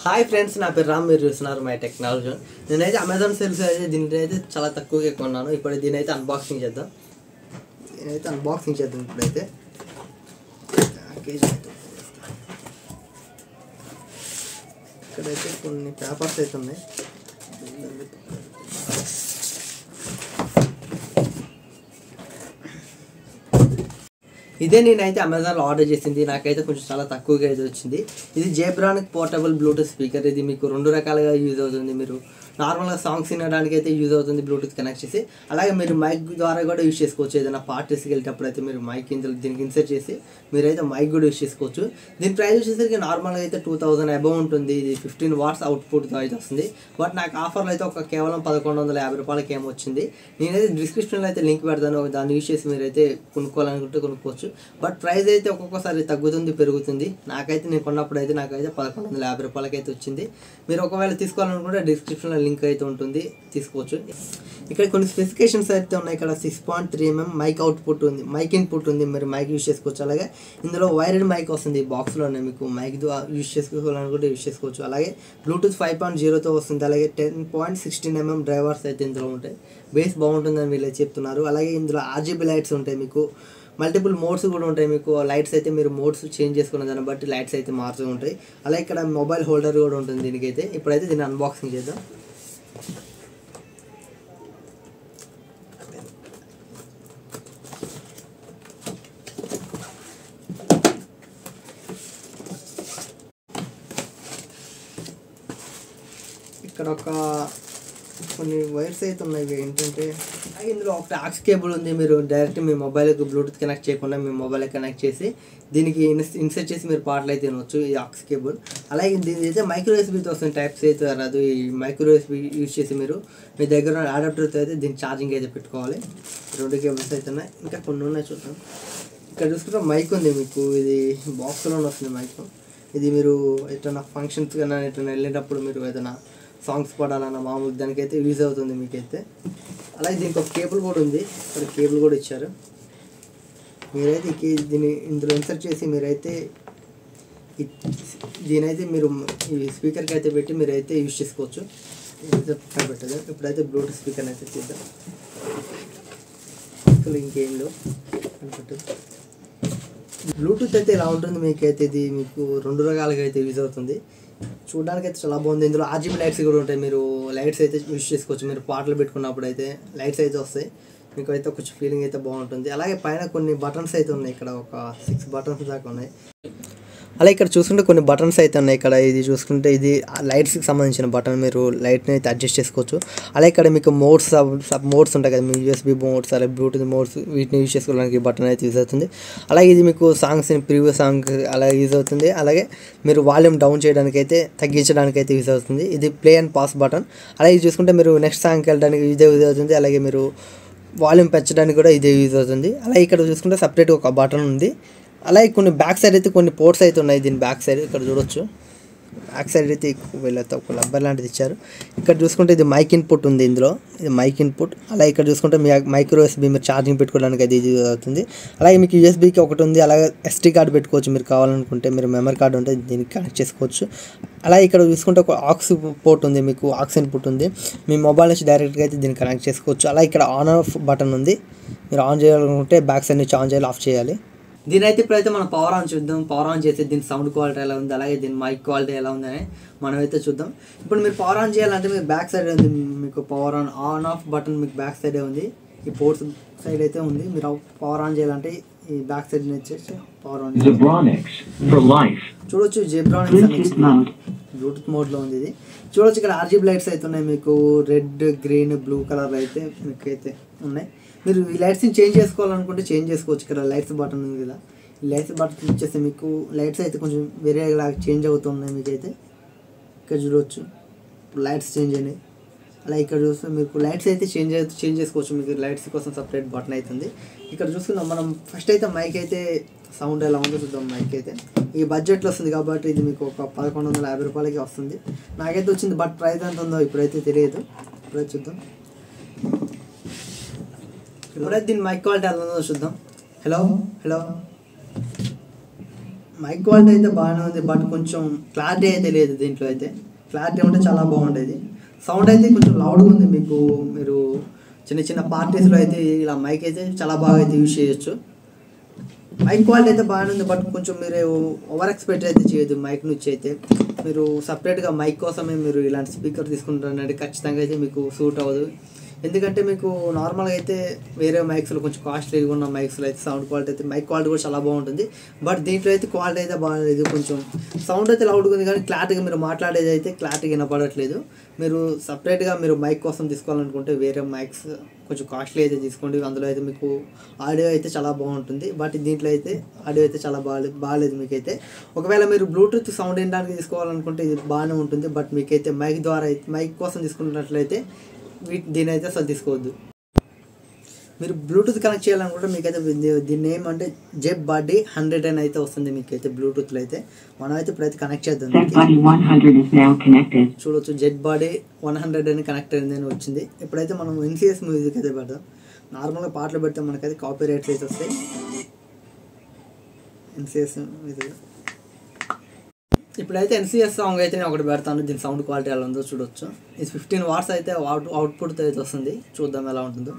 Hi friends నా పేరు రామ్ మీరు చూస్తున్నారు మై టెక్నాలజీ నేనైతే అమెజాన్ సేల్స్ అయితే దీని అయితే చాలా తక్కువగా కొన్నాను ఇప్పుడు దీని అయితే అన్బాక్సింగ్ చేద్దాం దీనైతే అన్బాక్సింగ్ చేద్దాం ఇప్పుడైతే ప్యాకేజ్ అయితే open చేస్తా. ఇక్కడైతే కొన్ని పేపర్స్ అయితే ఉన్నాయి ఇదే నేనైతే అమెజాన్లో ఆర్డర్ చేసింది నాకైతే కొంచెం చాలా తక్కువగా అయితే వచ్చింది ఇది జేబ్రానిక్ పోర్టబుల్ బ్లూటూత్ స్పీకర్ ఇది మీకు రెండు రకాలుగా యూజ్ అవుతుంది మీరు నార్మల్గా సాంగ్స్ వినడానికి అయితే యూజ్ అవుతుంది బ్లూటూత్ కనెక్ట్ చేసి అలాగే మీరు మైక్ ద్వారా కూడా యూజ్ చేసుకోవచ్చు ఏదైనా పార్టీస్కి వెళ్ళేటప్పుడు అయితే మీరు మైక్ ఇందులో దీనికి ఇన్సర్ట్ చేసి మీరైతే మైక్ కూడా యూజ్ చేసుకోవచ్చు దీని ప్రైస్ వచ్చేసరికి నార్మల్గా అయితే టూ థౌసండ్ అబౌవ్ ఉంటుంది ఇది ఫిఫ్టీన్ వాట్స్ అవుట్పుట్తో అయితే వస్తుంది బట్ నాకు ఆఫర్లో అయితే ఒక కేవలం పదకొండు వందల యాభై రూపాయలకి ఏమో వచ్చింది నేనైతే డిస్క్రిప్షన్లో అయితే లింక్ పెడతాను దాన్ని యూజ్ చేసి మీరైతే కొనుక్కోవాలనుకుంటే కొనుక్కోవచ్చు బట్ ప్రైస్ అయితే ఒక్కొక్కసారి తగ్గుతుంది పెరుగుతుంది నాకైతే నేను కొన్నప్పుడు అయితే నాకైతే పదకొండు వందల యాభై రూపాయలకి అయితే వచ్చింది మీరు ఒకవేళ తీసుకోవాలనుకుంటే డిస్క్రిప్షన్లో లింక్ అయితే ఉంటుంది తీసుకోవచ్చు ఇక్కడ కొన్ని స్పెసిఫికేషన్స్ అయితే ఉన్నాయి ఇక్కడ six point three mm mic output ఉంది మైక్ ఇన్పుట్ ఉంది మీరు మైక్ యూస్ చేసుకోవచ్చు అలాగే ఇందులో వైర్డ్ మైక్ వస్తుంది బాక్స్లోనే మీకు మైక్ యూస్ చేసుకోవాలనుకుంటే యూస్ చేసుకోవచ్చు అలాగే బ్లూటూత్ ఫైవ్ పాయింట్ జీరోతో వస్తుంది అలాగే ten point sixteen mm drivers అయితే ఇందులో ఉంటాయి బేస్ బాగుంటుందని వీళ్ళు చెప్తున్నారు అలాగే ఇందులో ఆర్జీబీ లైట్స్ ఉంటాయి మీకు మల్టిపుల్ మోడ్స్ కూడా ఉంటాయి మీకు లైట్స్ అయితే మీరు మోడ్స్ చేంజ్ చేసుకున్న దాన్ని బట్టి లైట్స్ అయితే మారుతూ ఉంటాయి అలాగే ఇక్కడ మొబైల్ హోల్డర్ కూడా ఉంటుంది దీనికైతే ఇప్పుడైతే దీన్ని అన్బాక్సింగ్ చేద్దాం ఇక్కడ ఒక కొన్ని వైర్స్ అయితే ఉన్నాయి ఇవి ఏంటంటే అలాగే ఇందులో ఒక ఆక్స్ కేబుల్ ఉంది మీరు డైరెక్ట్ మీ మొబైల్కి బ్లూటూత్ కనెక్ట్ చేయకుండా మీ మొబైల్కి కనెక్ట్ చేసి దీనికి ఇన్సర్ట్ చేసి మీరు పాటలు అయితే వినవచ్చు ఈ ఆక్స్ కేబుల్ అలాగే దీని అయితే మైక్రో ఎస్బీతో వస్తుంది టైప్స్ అయితే రాదు ఈ మైక్రో ఎస్బీ యూజ్ చేసి మీరు మీ దగ్గర ఉన్న అడాప్టర్తో అయితే దీనికి ఛార్జింగ్ అయితే పెట్టుకోవాలి రెండు కేబుల్స్ అయితే ఉన్నాయి ఇంకా కొన్ని ఉన్నాయి చూద్దాం ఇక్కడ చూసుకుంటే మైక్ ఉంది మీకు ఇది బాక్స్లోనే వస్తుంది మైక్ ఇది మీరు ఎటన్నా ఫంక్షన్స్ కానీ ఎటన్నా వెళ్ళేటప్పుడు మీరు ఏదైనా సాంగ్స్ పాడాలన్న మామూలు దానికైతే యూజ్ అవుతుంది మీకైతే అలాగే దీనికి ఒక కేబుల్ కూడా ఉంది ఇక్కడ కేబుల్ కూడా ఇచ్చారు మీరైతే ఈ కే- దీన్ని ఇందులో ఇన్సర్ట్ చేసి మీరైతే ఈ- దీనైతే మీరు ఈ స్పీకర్కి అయితే పెట్టి మీరైతే యూజ్ చేసుకోవచ్చు ఇదైతే పక్కన పెట్టదు ఇప్పుడైతే బ్లూటూత్ స్పీకర్ అయితే తీద్దాం అసలు ఇంకేం లేవు కనిపెట్టదు బ్లూటూత్ అయితే ఇలా ఉంటుంది మీకైతే ఇది మీకు రెండు రకాలుగా అయితే యూజ్ అవుతుంది చూడడానికి అయితే చాలా బాగుంది ఇందులో ఆర్జీబీ లైట్స్ కూడా ఉంటాయి మీరు లైట్స్ అయితే యూజ్ చేసుకోవచ్చు మీరు పాటలు పెట్టుకున్నప్పుడు అయితే లైట్స్ అయితే వస్తాయి మీకు అయితే కొంచెం ఫీలింగ్ అయితే బాగుంటుంది అలాగే పైన కొన్ని బటన్స్ అయితే ఉన్నాయి ఇక్కడ ఒక సిక్స్ బటన్స్ దాకా ఉన్నాయి అలా ఇక్కడ చూసుకుంటే కొన్ని బటన్స్ అయితే ఉన్నాయి ఇక్కడ ఇది చూసుకుంటే ఇది లైట్స్కి సంబంధించిన బటన్ మీరు లైట్ని అయితే అడ్జస్ట్ చేసుకోవచ్చు అలాగే ఇక్కడ మీకు మోడ్స్ సబ్ సబ్ మోడ్స్ ఉంటాయి కదా మీ యూఎస్బీ మోడ్స్ అలాగే బ్లూటూత్ మోడ్స్ వీటిని యూజ్ చేసుకోవడానికి బటన్ అయితే యూజ్ అవుతుంది అలాగే ఇది మీకు సాంగ్స్ ప్రీవియస్ సాంగ్ అలా యూజ్ అవుతుంది అలాగే మీరు వాల్యూమ్ డౌన్ చేయడానికి అయితే తగ్గించడానికి అయితే యూజ్ అవుతుంది ఇది ప్లే అండ్ పాస్ బటన్ అలాగే ఇది చూసుకుంటే మీరు నెక్స్ట్ సాంగ్కి వెళ్ళడానికి ఇదే యూజ్ అవుతుంది అలాగే మీరు వాల్యూమ్ పెంచడానికి కూడా ఇదే యూజ్ అవుతుంది అలాగే ఇక్కడ చూసుకుంటే సపరేట్ ఒక బటన్ ఉంది అలాగే కొన్ని బ్యాక్ సైడ్ అయితే కొన్ని పోర్ట్స్ అయితే ఉన్నాయి దీని బ్యాక్ సైడ్ ఇక్కడ చూడొచ్చు బ్యాక్ సైడ్ అయితే వీళ్ళైతే ఒక రబ్బర్ లాంటిది ఇచ్చారు ఇక్కడ చూసుకుంటే ఇది మైక్ ఇన్పుట్ ఉంది ఇందులో ఇది మైక్ ఇన్పుట్ అలాగే ఇక్కడ చూసుకుంటే మీ మైక్రో ఎస్బీ మీరు ఛార్జింగ్ పెట్టుకోవడానికి అది ఇది అవుతుంది అలాగే మీకు యూఎస్బీకి ఒకటి ఉంది అలాగే ఎస్టీ కార్డ్ పెట్టుకోవచ్చు మీరు కావాలనుకుంటే మీరు మెమరీ కార్డు ఉంటే దీనికి కనెక్ట్ చేసుకోవచ్చు అలాగే ఇక్కడ చూసుకుంటే ఒక ఆక్స్ పోర్ట్ ఉంది మీకు ఆక్స్ ఇన్పుట్ ఉంది మీ మొబైల్ నుంచి డైరెక్ట్గా అయితే దీన్ని కనెక్ట్ చేసుకోవచ్చు అలాగే ఇక్కడ ఆన్ ఆఫ్ బటన్ ఉంది మీరు ఆన్ చేయాలనుకుంటే బ్యాక్ సైడ్ నుంచి ఆన్ చేయాలి ఆఫ్ చేయాలి దీని అయితే ఇప్పుడైతే మనం పవర్ ఆన్ చూద్దాం పవర్ ఆన్ చేస్తే దీని సౌండ్ క్వాలిటీ ఎలా ఉంది అలాగే దీని మైక్ క్వాలిటీ ఎలా ఉందని మనం అయితే చూద్దాం ఇప్పుడు మీరు పవర్ ఆన్ చేయాలంటే మీకు బ్యాక్ సైడ్ ఉంది మీకు power on on off button మీకు బ్యాక్ సైడే ఉంది ఈ పోర్ట్స్ సైడ్ అయితే ఉంది మీరు పవర్ ఆన్ చేయాలంటే ఈ బ్యాక్ సైడ్ వచ్చేసి పవర్ ఆన్ చేయాలి. Zebronics for life. చూడొచ్చు జెబ్రానిక్స్ అని Bluetooth ఇచ్చింది. mode. బ్లూటూత్ మోడ్లో ఉంది ఇది చూడొచ్చు ఇక్కడ ఆర్జీబీ లైట్స్ అయితే ఉన్నాయి మీకు రెడ్ గ్రీన్ బ్లూ కలర్ అయితే మీకు అయితే ఉన్నాయి మీరు ఈ లైట్స్ని చేంజ్ చేసుకోవాలనుకుంటే చేంజ్ చేసుకోవచ్చు ఇక్కడ లైట్స్ బటన్ ఉంది కదా ఈ లైట్స్ బటన్ ఇచ్చేస్తే మీకు లైట్స్ అయితే కొంచెం వేరే లాగా చేంజ్ అవుతున్నాయి మీకు అయితే ఇక్కడ చూడవచ్చు ఇప్పుడు లైట్స్ చేంజ్ అయినాయి అలా ఇక్కడ చూస్తే మీకు లైట్స్ అయితే చేంజ్ చేంజ్ చేసుకోవచ్చు మీకు లైట్స్ కోసం సపరేట్ బటన్ అవుతుంది ఇక్కడ చూసుకుందాం మనం ఫస్ట్ అయితే మైక్ అయితే సౌండ్ ఎలా ఉందో చూద్దాం మైక్ అయితే ఈ బడ్జెట్లో వస్తుంది కాబట్టి ఇది మీకు ఒక పదకొండు వందల యాభై రూపాయలకి వస్తుంది నాకైతే వచ్చింది బట్ ప్రైస్ ఎంత ఉందో ఇప్పుడైతే తెలియదు ఇప్పుడైతే చూద్దాం ఇప్పుడైతే దీని మైక్ క్వాలిటీ ఎలా ఉందో చూద్దాం హలో హలో మైక్ క్వాలిటీ అయితే బాగానే ఉంది బట్ కొంచెం క్లారిటీ అయితే లేదు దీంట్లో అయితే క్లారిటీ ఉంటే చాలా బాగుండేది సౌండ్ అయితే కొంచెం లౌడ్గా ఉంది మీకు మీరు చిన్న చిన్న పార్టీస్లో అయితే ఇలా మైక్ అయితే చాలా బాగా అయితే యూజ్ చేయొచ్చు మైక్ క్వాలిటీ అయితే బాగానే ఉంది బట్ కొంచెం మీరు ఓవర్ ఎక్స్పెక్ట్ అయితే చేయొద్దు మైక్ నుంచి అయితే మీరు సపరేట్గా మైక్ కోసమే మీరు ఇలాంటి స్పీకర్ తీసుకుంటారంటే ఖచ్చితంగా అయితే మీకు సూట్ అవ్వదు ఎందుకంటే మీకు నార్మల్గా అయితే వేరే మైక్స్లో కొంచెం కాస్ట్లీగా ఉన్న మైక్స్లో అయితే సౌండ్ క్వాలిటీ అయితే మైక్ క్వాలిటీ కూడా చాలా బాగుంటుంది బట్ దీంట్లో అయితే క్వాలిటీ అయితే బాగాలేదు కొంచెం సౌండ్ అయితే లౌడ్గా ఉంది కానీ క్లారిటీగా మీరు మాట్లాడేది అయితే క్లారిటీగా వినపడట్లేదు మీరు సపరేట్గా మీరు మైక్ కోసం తీసుకోవాలనుకుంటే వేరే మైక్స్ కొంచెం కాస్ట్లీ అయితే తీసుకోండి అందులో అయితే మీకు ఆడియో అయితే చాలా బాగుంటుంది బట్ దీంట్లో అయితే ఆడియో అయితే చాలా బాగాలేదు బాగాలేదు మీకైతే ఒకవేళ మీరు బ్లూటూత్ సౌండ్ వినడానికి తీసుకోవాలనుకుంటే ఇది బాగానే ఉంటుంది బట్ మీకైతే మైక్ ద్వారా అయితే మైక్ కోసం తీసుకున్నట్లయితే వీటి దీని అయితే అసలు తీసుకోవద్దు మీరు బ్లూటూత్ కనెక్ట్ చేయాలనుకుంటే మీకైతే దీ- దీన్ని ఏమంటే జెబ్ బాడీ హండ్రెడ్ అని అయితే వస్తుంది మీకైతే బ్లూటూత్లో అయితే మనం అయితే ఇప్పుడైతే కనెక్ట్ చేద్దాం Set దీనికి. buddy 100 is now connected. చూడొచ్చు జెడ్ బాడీ వన్ హండ్రెడ్ అని కనెక్ట్ అయింది అని వచ్చింది ఇప్పుడైతే మనం ఎన్సిఎస్ మ్యూజిక్ అయితే పెడదాం నార్మల్గా పాటలు పెడితే మనకైతే కాపీ రైట్స్ అయితే వస్తాయి ఎన్సిఎస్ మ్యూజిక్ ఇప్పుడైతే ఎన్సిఎస్ సాంగ్ అయితే నేను ఒకటి పెడతాను దీని సౌండ్ క్వాలిటీ ఎలా ఉందో చూడొచ్చు ఇది ఫిఫ్టీన్ వాట్స్ అయితే అవుట్ అవుట్పుట్ అయితే వస్తుంది చూద్దాం ఎలా ఉంటుందో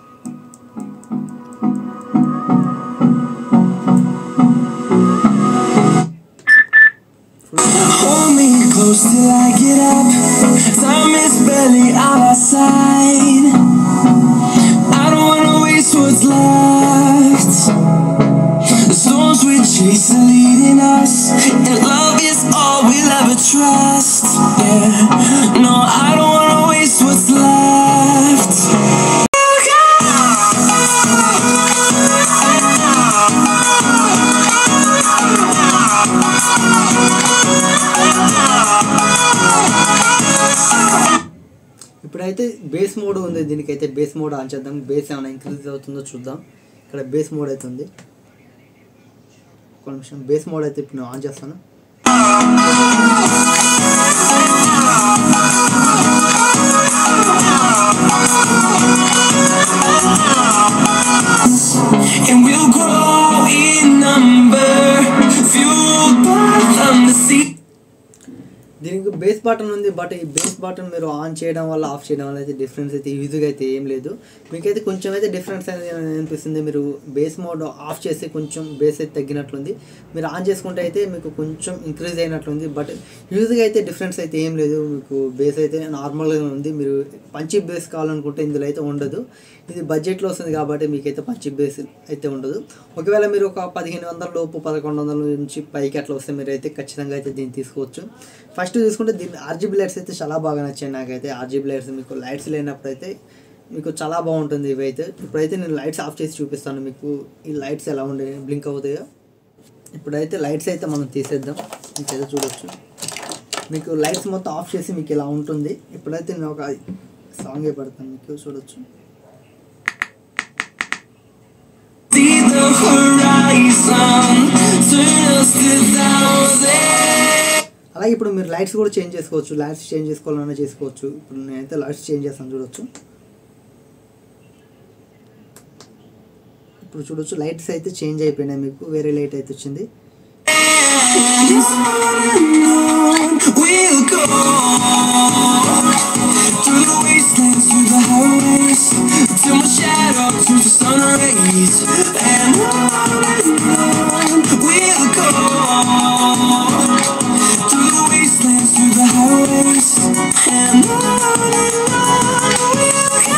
Hold me close till I get up. Time is barely on our side. I don't wanna waste what's left. The storms we chase are leading us, and love is all we'll ever trust. Yeah, no, I don't wanna waste what's left. ఇప్పుడైతే bass mode ఉంది దీనికైతే bass mode on చేద్దాం bass ఏమైనా increase అవుతుందో చూద్దాం ఇక్కడ base mode అయితే ఉంది ఒక నిమిషం బేస్ మోడ్ అయితే ఇప్పుడు నేను ఆన్ చేస్తాను And we'll grow in number, fueled by them to see. దీనికి బేస్ బటన్ ఉంది బట్ ఈ బేస్ బటన్ మీరు ఆన్ చేయడం వల్ల ఆఫ్ చేయడం వల్ల అయితే డిఫరెన్స్ అయితే ఈజీగా అయితే ఏం లేదు మీకైతే కొంచెం అయితే డిఫరెన్స్ అనేది అనిపిస్తుంది మీరు బేస్ మోడ్ ఆఫ్ చేసి కొంచెం బేస్ అయితే తగ్గినట్లుంది మీరు ఆన్ చేసుకుంటే అయితే మీకు కొంచెం ఇంక్రీజ్ అయినట్లుంది బట్ యూజ్గా అయితే డిఫరెన్స్ అయితే ఏం లేదు మీకు బేస్ అయితే నార్మల్గా ఉంది మీరు పంచి బేస్ కావాలనుకుంటే ఇందులో అయితే ఉండదు ఇది బడ్జెట్లో వస్తుంది కాబట్టి మీకైతే పంచి బేస్ అయితే ఉండదు ఒకవేళ మీరు ఒక పదిహేను వందల లోపు పదకొండు వందల నుంచి పైకి అట్లా వస్తే మీరు అయితే ఖచ్చితంగా అయితే దీన్ని తీసుకోవచ్చు ఫస్ట్ చూసుకుంటే దీని ఆర్జీబీ లైట్స్ అయితే చాలా బాగా నచ్చాయి నాకైతే ఆర్జీబీ లైట్స్ మీకు లైట్స్ లేనప్పుడు అయితే మీకు చాలా బాగుంటుంది ఇవి అయితే ఇప్పుడైతే నేను లైట్స్ ఆఫ్ చేసి చూపిస్తాను మీకు ఈ లైట్స్ ఎలా ఉండే బ్లింక్ అవుతాయో ఇప్పుడైతే లైట్స్ అయితే మనం తీసేద్దాం మీకైతే చూడొచ్చు మీకు లైట్స్ మొత్తం ఆఫ్ చేసి మీకు ఇలా ఉంటుంది ఇప్పుడైతే నేను ఒక సాంగ్ పెడతాను మీకు చూడొచ్చు See the horizon, turn us to thousands. అలాగే ఇప్పుడు మీరు లైట్స్ కూడా చేంజ్ చేసుకోవచ్చు లైట్స్ చేంజ్ చేసుకోవాలన్నా చేసుకోవచ్చు ఇప్పుడు నేనైతే లైట్స్ చేంజ్ చేస్తాను చూడొచ్చు ఇప్పుడు చూడొచ్చు లైట్స్ అయితే చేంజ్ అయిపోయినాయి మీకు వేరే లైట్ అయితే వచ్చింది We'll go through the wastelands, through the highways, till my shadow turns to sun rays. And on and on we'll go through the wastelands, through the highways, and on and on we'll go.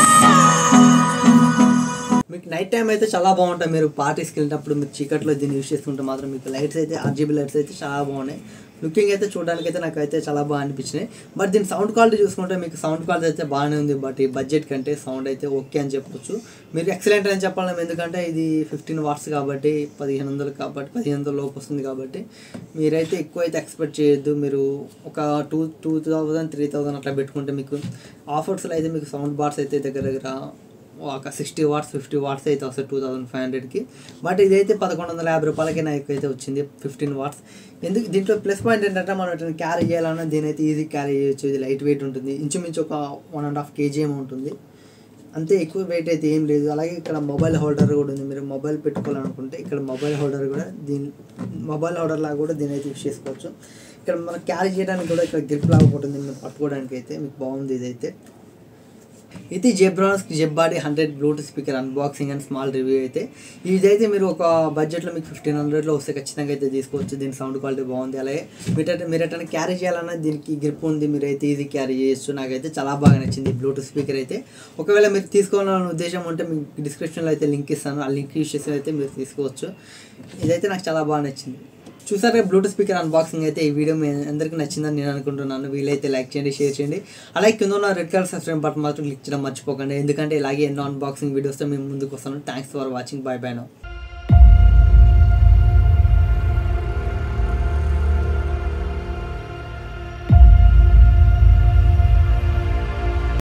మీకు night time అయితే చాలా బాగుంటాయి మీరు పార్టీస్కి వెళ్ళినప్పుడు మీరు చీకట్లో దీన్ని యూస్ చేసుకుంటే మాత్రం మీకు లైట్స్ అయితే ఆర్జీబీ లైట్స్ అయితే చాలా బాగున్నాయి లుకింగ్ అయితే చూడడానికి అయితే నాకు అయితే చాలా బాగా అనిపించినాయి బట్ దీని సౌండ్ క్వాలిటీ చూసుకుంటే మీకు సౌండ్ క్వాలిటీ అయితే బాగానే ఉంది బట్ ఈ బడ్జెట్ కంటే సౌండ్ అయితే ఓకే అని చెప్పొచ్చు మీరు ఎక్సలెంట్ అని చెప్పాలి ఎందుకంటే ఇది ఫిఫ్టీన్ వాట్స్ కాబట్టి పదిహేను వందలు కాబట్టి పదిహేను వందల లోపు వస్తుంది కాబట్టి మీరైతే ఎక్కువ అయితే ఎక్స్పెక్ట్ చేయొద్దు మీరు ఒక two two thousand three thousand అట్లా పెట్టుకుంటే మీకు ఆఫర్స్లో అయితే మీకు సౌండ్ బార్స్ అయితే దగ్గర దగ్గర ఒక సిక్స్టీ వాట్స్ ఫిఫ్టీ వాట్స్ అయితే వస్తాయి టూ థౌసండ్ ఫైవ్ హండ్రెడ్కి బట్ ఇదైతే పదకొండు వందల యాభై రూపాయలకి నాకు అయితే వచ్చింది ఫిఫ్టీన్ వాట్స్ ఎందుకు దీంట్లో ప్లస్ పాయింట్ ఏంటంటే మనం ఇట్లా క్యారీ చేయాలన్నా దీని అయితే ఈజీ క్యారీ చేయొచ్చు ఇది లైట్ వెయిట్ ఉంటుంది ఇంచుమించు ఒక వన్ అండ్ హాఫ్ కేజీ ఏమో ఉంటుంది అంతే ఎక్కువ వెయిట్ అయితే ఏం లేదు అలాగే ఇక్కడ మొబైల్ హోల్డర్ కూడా ఉంది మీరు మొబైల్ పెట్టుకోవాలనుకుంటే ఇక్కడ మొబైల్ హోల్డర్ కూడా దీని మొబైల్ హోల్డర్ లాగా కూడా దీని అయితే యూస్ చేసుకోవచ్చు ఇక్కడ మనం క్యారీ చేయడానికి కూడా ఇక్కడ గ్రిప్ లాగా ఉంటుంది మీరు పట్టుకోవడానికి అయితే మీకు బాగుంది ఇదైతే ఇది Zebronics Zeb Body hundred Bluetooth speaker unboxing and small review అయితే ఇదైతే మీరు ఒక బడ్జెట్లో మీకు ఫిఫ్టీన్ హండ్రెడ్లో వస్తే ఖచ్చితంగా అయితే తీసుకోవచ్చు దీని సౌండ్ క్వాలిటీ బాగుంది అలాగే మీరు మీరు ఎట్లా క్యారీ చేయాలన్నా దీనికి గ్రిప్ ఉంది మీరు అయితే ఈజీ క్యారీ చేయొచ్చు నాకైతే చాలా బాగా నచ్చింది ఈ బ్లూటూత్ స్పీకర్ అయితే ఒకవేళ మీరు తీసుకోవాలనే ఉద్దేశం ఉంటే మీకు డిస్క్రిప్షన్లో అయితే లింక్ ఇస్తాను ఆ లింక్ యూస్ చేసి అయితే మీరు తీసుకోవచ్చు ఇదైతే నాకు చాలా బాగా నచ్చింది చూసారా బ్లూటూత్ స్పీకర్ అన్బాక్సింగ్ అయితే ఈ వీడియో మీ అందరికీ నచ్చిందని నేను అనుకుంటున్నాను వీలైతే లైక్ చేయండి షేర్ చేయండి అలాగే కింద ఉన్న రెడ్ కలర్ సబ్స్క్రైబ్ బటన్ మాత్రం క్లిక్ చేయడం మర్చిపోకండి ఎందుకంటే ఇలాగే ఎన్నో అన్బాక్సింగ్ వీడియోస్తో మేము ముందుకు వస్తాను thanks for watching bye bye no